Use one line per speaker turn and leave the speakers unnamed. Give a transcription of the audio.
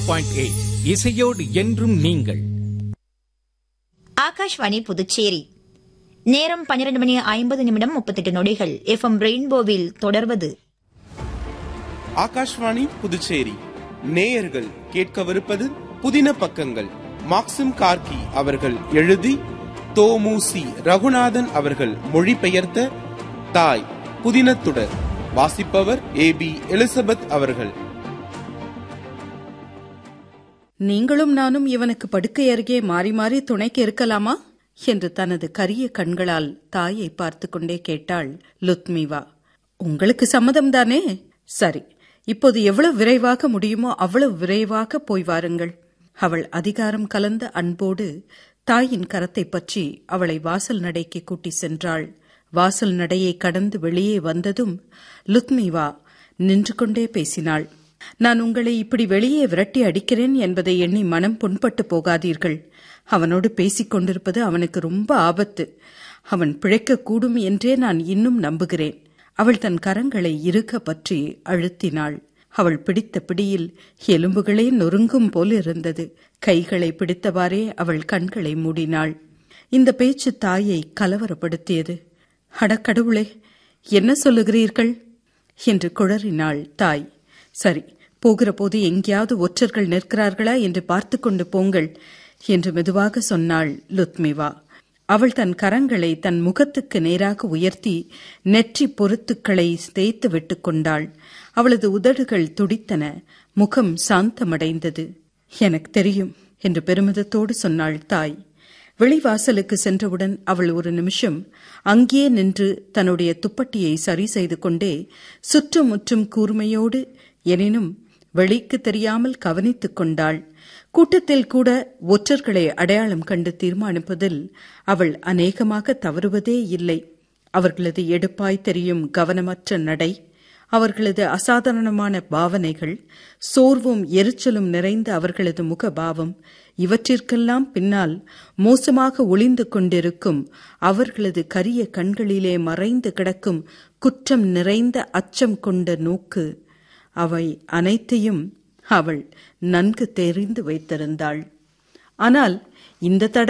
point eight இசையோடு என்றும் நீங்கள்
ஆகாஷ்வாணி புதுச்சேரி நேரம் பன்னிரண்டு மணி ஐம்பது நிமிடம் முப்பத்தெட்டு நொடிகள் எஃப்எம் ரெயின்போவில் தொடர்வது
ஆகாஷ்வாணி புதுச்சேரி நேயர்கள் கேட்கவிருப்பது புதின பக்கங்கள் மாக்சிம் கார்கி அவர்கள் எழுதி தோமுசி ரகுநாதன் அவர்கள் மொழிபெயர்த்த தாய் புதினத்துடர் வாசிப்பவர் ஏ பி எலிசபெத் அவர்கள்
நீங்களும் நானும் இவனுக்கு படுக்கை அருகே மாறி மாறி துணைக்கு இருக்கலாமா என்று தனது கரிய கண்களால் தாயை பார்த்து கொண்டே கேட்டாள் லுத்மிவா உங்களுக்கு சம்மதம்தானே சரி இப்போது எவ்வளவு விரைவாக முடியுமோ அவ்வளவு விரைவாக போய் வாருங்கள் அவள் அதிகாரம் கலந்த அன்போடு தாயின் கரத்தை பற்றி அவளை வாசல் நடைக்கு கூட்டி சென்றாள் வாசல் நடையை கடந்து வெளியே வந்ததும் லுத்மிவா நின்று கொண்டே பேசினாள் நான் உங்களை இப்படி வெளியே விரட்டி அடிக்கிறேன் என்பதை எண்ணி மனம் புண்பட்டு போகாதீர்கள் அவனோடு பேசிக் கொண்டிருப்பது அவனுக்கு ரொம்ப ஆபத்து அவன் பிழைக்கக்கூடும் என்றே நான் இன்னும் நம்புகிறேன் அவள் தன் கரங்களை இறுக பற்றி அழுத்தினாள் அவள் பிடித்த பிடியில் எலும்புகளே நொறுங்கும் போல் இருந்தது கைகளை பிடித்தவாறே அவள் கண்களை மூடினாள் இந்த பேச்சு தாயை கலவரப்படுத்தியது அடக்கடவுளே என்ன சொல்லுகிறீர்கள் என்று குழறினாள் தாய் சரி போகிற போது எங்கேயாவது ஒற்றர்கள் நிற்கிறார்களா என்று பார்த்து கொண்டு போங்கள் என்று மெதுவாக சொன்னாள் லுத்மிவா அவள் தன் கரங்களை தன் முகத்துக்கு நேராக உயர்த்தி நெற்றி பொருத்துக்களை தேய்த்து விட்டு கொண்டாள் அவளது உதடுகள் துடித்தன முகம் சாந்தமடைந்தது எனக்கு தெரியும் என்று பெருமிதத்தோடு சொன்னாள் தாய் வெளிவாசலுக்கு சென்றவுடன் அவள் ஒரு நிமிஷம் அங்கே நின்று தன்னுடைய துப்பட்டியை சரி செய்து கொண்டே சுற்றுமுற்றும் கூர்மையோடு எனினும் வெளிக்கு தெரியாமல் கவனித்துக் கொண்டாள் கூட்டத்தில் கூட ஒற்றர்களை அடையாளம் கண்டு தீர்மானிப்பதில் அவள் அநேகமாக தவறுவதே இல்லை அவர்களது எடுப்பாய் தெரியும் கவனமற்ற நடை அவர்களது அசாதாரணமான பாவனைகள் சோர்வும் எரிச்சலும் நிறைந்த அவர்களது முகபாவம் இவற்றிற்கெல்லாம் பின்னால் மோசமாக ஒளிந்து கொண்டிருக்கும் அவர்களது கரிய கண்களிலே மறைந்து கிடக்கும் குற்றம் நிறைந்த அச்சம் கொண்ட நோக்கு அவை அனைத்தையும் அவள் நன்கு தெரிந்து வைத்திருந்தாள் ஆனால் இந்த தடவை